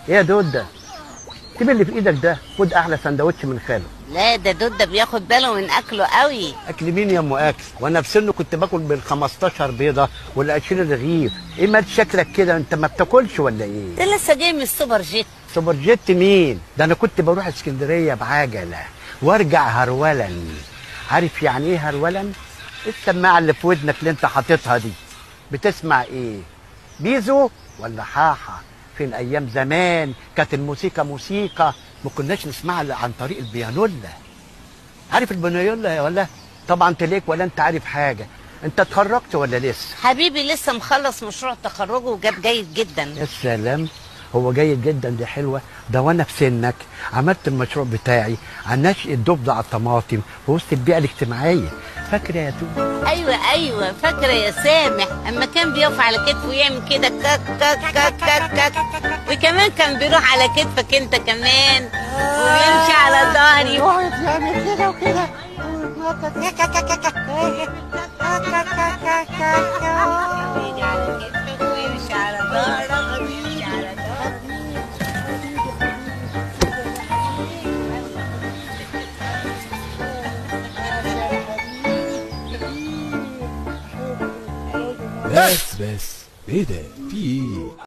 ايه يا دودة سيب اللي في ايدك ده خد احلى سندوتش من خاله لا ده دودة بياخد باله من اكله قوي اكل مين يا ام اكل وانا في سنه كنت باكل بال 15 بيضه ولا 20 رغيف ايه مال شكلك كده انت ما بتاكلش ولا ايه ده لسه جاي من السوبر جيت سوبر جيت مين ده انا كنت بروح اسكندريه بعجله وارجع هرولا عارف يعني ايه هرولا السماعه اللي في ودنك اللي انت حاططها دي بتسمع ايه بيزو ولا حاحه فين ايام زمان كانت الموسيقى موسيقى ما كناش نسمعها إلا عن طريق البيانولا عارف البيانولا يا ولا طبعا تليك ولا انت عارف حاجه انت اتخرجت ولا لسه حبيبي لسه مخلص مشروع تخرجه وجاب جيد جدا يا سلام هو جيد جدا دي حلوه ده وانا في سنك عملت المشروع بتاعي عن نشء الضفدع على الطماطم في وسط البيئه الاجتماعيه فاكره يا تو ايوه ايوه فاكره يا سامح اما كان بيقف على كتفه ويعمل كده كاك كاك كاك كاك كاك وكمان كان بيروح على كتفك انت كمان ويمشي على ظهري ويقعد يعمل كده وكده ويجي على كتفك ويمشي على ظهرك ويمشي على ظهرك بس بس ايه ده في ايه